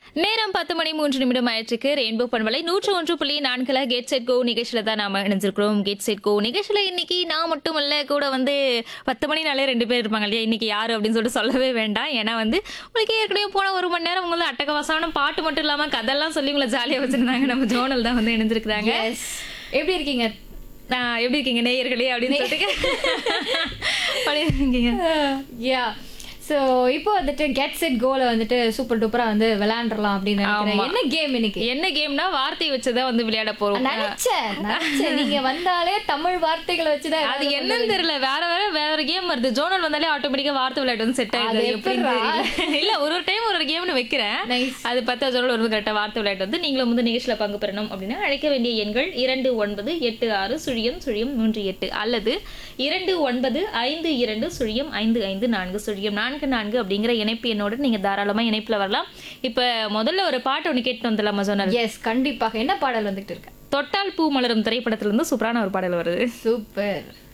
நேரம் பத்து மணி மூன்று நிமிடம் ஆயிடுச்சுக்கு ரெயின்போ பண்பலை நூற்று ஒன்று புள்ளி நான்குல கேட் செட் கோ நிகழ்ச்சியில தான் நாம இணைஞ்சிருக்கிறோம் கேட் செட் கோ நிகழ்ச்சியில இன்னைக்கு நான் மட்டும் இல்ல கூட வந்து பத்து மணினாலே ரெண்டு பேர் இருப்பாங்க இல்லையா இன்னைக்கு யாரு அப்படின்னு சொல்லிட்டு சொல்லவே வேண்டாம் ஏன்னா வந்து உங்களுக்கு ஏற்கனவே போன ஒரு மணி நேரம் உங்களை அட்டகவசமான பாட்டு மட்டும் இல்லாம கதெல்லாம் சொல்லி உங்களை ஜாலியா வச்சிருந்தாங்க நம்ம ஜோனல் தான் வந்து இணைஞ்சிருக்கிறாங்க எப்படி இருக்கீங்க நான் எப்படி இருக்கீங்க நேயர்களே அப்படின்னு சொல்லிட்டு பண்ணிருக்கீங்க யா சோ இப்போ வந்துட்டு கெட் செட் கோல வந்துட்டு சூப்பர் டூப்பரா வந்து விளையாண்டுறலாம் அப்படின்னு நினைக்கிறேன் ஆமா. என்ன கேம் இன்னைக்கு என்ன கேம்னா வார்த்தை வச்சுதான் வந்து விளையாட போறோம் நினைச்சேன் நினைச்சேன் நீங்க வந்தாலே தமிழ் வார்த்தைகளை வச்சுதான் அது ஏதாவது என்னன்னு தெரியல வேற வேற வேற கேம் வருது ஜோனல் வந்தாலே ஆட்டோமேட்டிக்கா வார்த்தை விளையாட்டு வந்து செட் அது ஆயிடுது எப்படின்னு எப்படிடா? தெரியல. இல்ல ஒரு ஒரு டைம் ஒரு ஒரு கேம்னு வைக்கிறேன் Nice. அது பத்தா ஜோனல் ஒரு கரெக்டா வார்த்தை விளையாட்டு வந்து நீங்களும் வந்து நிகழ்ச்சியில பங்கு பெறணும் அப்படின்னா அழைக்க வேண்டிய எண்கள் இரண்டு ஒன்பது எட்டு ஆறு சுழியம் சுழியம் மூன்று எட்டு அல்லது இரண்டு ஒன்பது ஐந்து இரண்டு சுழியம் ஐந்து ஐந்து நான்கு சுழியம் நான்கு நான்கு அப்படிங்கிற இணைப்பு எண்ணோட நீங்க தாராளமா இணைப்புல வரலாம் இப்ப முதல்ல ஒரு பாட்டு ஒண்ணு கேட்டு வந்துடலாமா ஜோனல் எஸ் கண்டிப்பாக என்ன பாடல் வந்துட்டு இருக்கு தொட்டால் பூ மலரும் திரைப்படத்துல இருந்து சூப்பரான ஒரு பாடல் வருது சூப்பர்